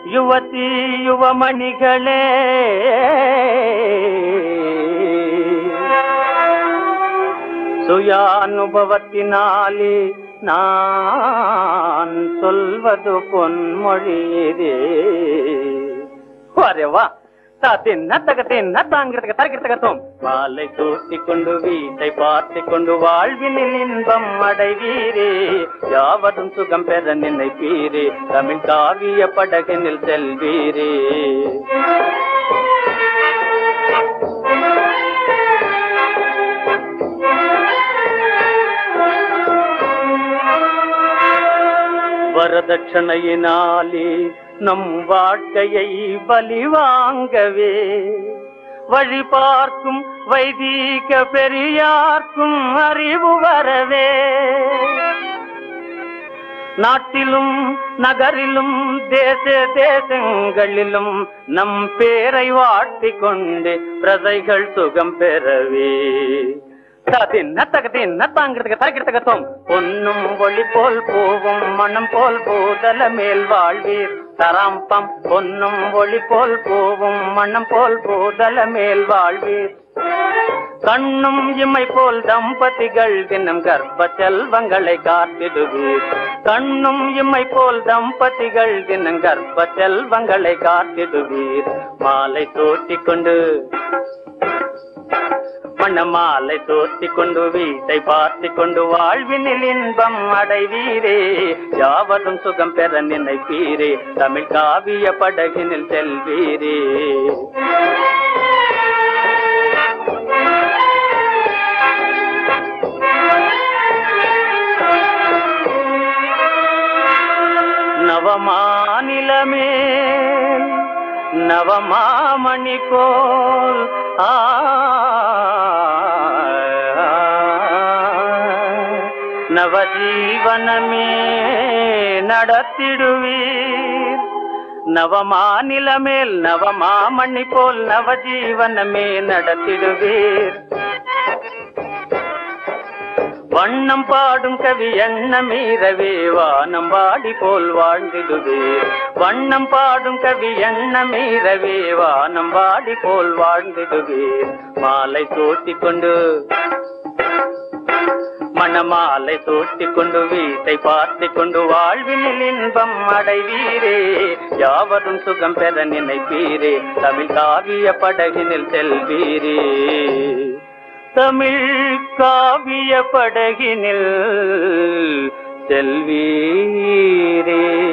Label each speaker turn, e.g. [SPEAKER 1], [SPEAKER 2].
[SPEAKER 1] ಯುವತಿ ಯುವಮಣಿಗಳೇ சுயானுபவத்தினாலே நான் சொல்வது பொன்மொழியதே வரவா தாத்தின்ன தகத்தின்ன தாங்கிறதுக்கு தரக்கிறதுக்கத்தும் வாலை தூட்டிக் கொண்டு வீட்டை பார்த்துக் கொண்டு வாழ்வினில் இன்பம் அடைவீரே யாவதும் சுகம் பெற நினைப்பீரே தமிழ் காவிய படகினில் செல்வீரே வரதட்சணையினாலே நம் வாழ்க்கையை பலி வாங்கவே வழி பார்க்கும் வைதீக பெரியார்க்கும் அறிவு வரவே நாட்டிலும் நகரிலும் தேச தேசங்களிலும் நம் பேரை வாட்டிக் கொண்டு பிரதைகள் சுகம் பெறவே தின்ன தகத்தின்ன தாங்கிறதுக்கு தரக்கிறதுக்கத்தும் பொன்னும் ஒளி போல் பூவும் மனம் போல் பூதல மேல் வாழ்வீர் தராம்பம் பொன்னும் ஒளி போல் பூவும் மனம் போல் பூதல மேல் வாழ்வீர் கண்ணும் இமை போல் தம்பதிகள் தினம் கர்ப்ப செல்வங்களை காத்திடுவீர் கண்ணும் இமை போல் தம்பதிகள் தினம் கர்ப்ப செல்வங்களை காத்திடுவீர் மாலை தோட்டிக் கொண்டு மணமாலை தோத்திக் கொண்டு வீட்டை பார்த்துக் கொண்டு வாழ்வினில் இன்பம் அடைவீரே யாவதும் சுகம் பெற நினைப்பீரே தமிழ் காவிய படகினில் செல்வீரே நவமாநிலமே நவமாமணி போல் ஆ நவஜீவனமே நடத்திடுவீர் நவமாநிலமேல் நவமாமணி போல் நவஜீவனமே நடத்திடுவீர் வண்ணம் பாடும் கவி எண்ண மீறவே வானம் வாடி போல் வாழ்ந்திடுவீர் வண்ணம் பாடும் கவி எண்ண மீறவே வானம் வாடி போல் வாழ்ந்திடுவீர் மாலை தோட்டிக் கொண்டு மணமாலை தூட்டிக் கொண்டு வீட்டை பார்த்துக் கொண்டு வாழ்வினில் இன்பம் அடைவீரே யாவரும் சுகம் பெற நினைப்பீரே தமிழ் காவிய படகினில் செல்வீரே தமிழ் காவிய படகினில் செல்வீரே